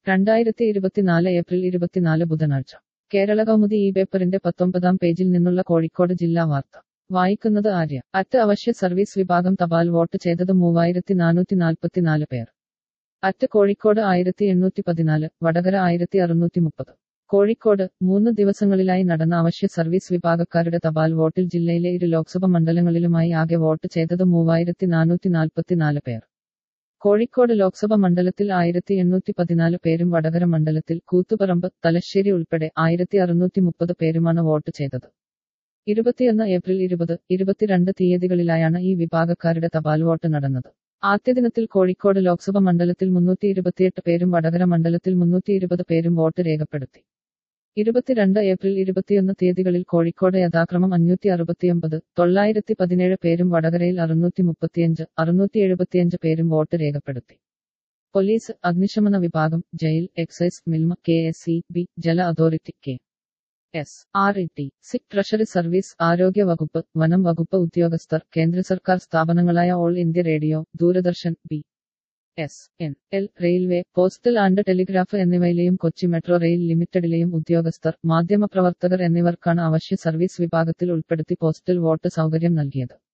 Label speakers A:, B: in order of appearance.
A: രണ്ടായിരത്തി ഇരുപത്തിനാല് ഏപ്രിൽ ഇരുപത്തിനാല് ബുധനാഴ്ച കേരള കൗമുദി ഈ പേപ്പറിന്റെ പത്തൊമ്പതാം പേജിൽ നിന്നുള്ള കോഴിക്കോട് ജില്ലാ വാർത്ത വായിക്കുന്നത് ആര്യ അറ്റ് അവശ്യ സർവീസ് വിഭാഗം തപാൽ വോട്ട് ചെയ്തത് മൂവായിരത്തി നാനൂറ്റി നാൽപ്പത്തിനാല് പേർ അറ്റ് കോഴിക്കോട് ആയിരത്തി എണ്ണൂറ്റി പതിനാല് വടകര ആയിരത്തി അറുന്നൂറ്റി മുപ്പത് കോഴിക്കോട് മൂന്ന് ദിവസങ്ങളിലായി നടന്ന അവശ്യ സർവീസ് വിഭാഗക്കാരുടെ തപാൽ വോട്ടിൽ ജില്ലയിലെ ഇരു ലോക്സഭ മണ്ഡലങ്ങളിലുമായി ആകെ വോട്ട് ചെയ്തത് മൂവായിരത്തി നാനൂറ്റി നാൽപ്പത്തിനാല് പേർ കോഴിക്കോട് ലോക്സഭ മണ്ഡലത്തിൽ ആയിരത്തി എണ്ണൂറ്റി പതിനാല് പേരും വടകര മണ്ഡലത്തിൽ കൂത്തുപറമ്പ് തലശ്ശേരി ഉൾപ്പെടെ ആയിരത്തി അറുന്നൂറ്റി മുപ്പത് പേരുമാണ് വോട്ട് ചെയ്തത് ഇരുപത്തിയൊന്ന് ഏപ്രിൽ ഇരുപത് ഇരുപത്തിരണ്ട് തീയതികളിലായാണ് ഈ വിഭാഗക്കാരുടെ തപാൽ വോട്ട് നടന്നത് ആദ്യ ദിനത്തിൽ കോഴിക്കോട് ലോക്സഭ മണ്ഡലത്തിൽ മുന്നൂറ്റി ഇരുപത്തിയെട്ട് പേരും വടകര മണ്ഡലത്തിൽ മുന്നൂറ്റി ഇരുപത് പേരും വോട്ട് രേഖപ്പെടുത്തി ഇരുപത്തിരണ്ട് ഏപ്രിൽ ഇരുപത്തിയൊന്ന് തീയതികളിൽ കോഴിക്കോട് യഥാക്രമം അഞ്ഞൂറ്റി അറുപത്തിയൊമ്പത് തൊള്ളായിരത്തി പതിനേഴ് പേരും വടകരയിൽ അറുന്നൂറ്റി മുപ്പത്തിയഞ്ച് അറുന്നൂറ്റി എഴുപത്തിയഞ്ച് പേരും വോട്ട് രേഖപ്പെടുത്തി പോലീസ് അഗ്നിശമന വിഭാഗം jail excise Milma K S E B ജല authority K S R E T സിക് ട്രഷറി സർവീസ് ആരോഗ്യ വകുപ്പ് വനം വകുപ്പ് ഉദ്യോഗസ്ഥർ കേന്ദ്ര സർക്കാർ സ്ഥാപനങ്ങളായ all India radio Doordarshan B S N L railway postal and telegraph എന്നിവയിലെയും കൊച്ചി മെട്രോ റെയിൽ ലിമിറ്റഡിലെയും ഉദ്യോഗസ്ഥർ മാധ്യമപ്രവർത്തകർ എന്നിവർക്കാണ് അവശ്യ സർവീസ് വിഭാഗത്തിൽ ഉൾപ്പെടുത്തി പോസ്റ്റൽ വോട്ട് സൗകര്യം നൽകിയത്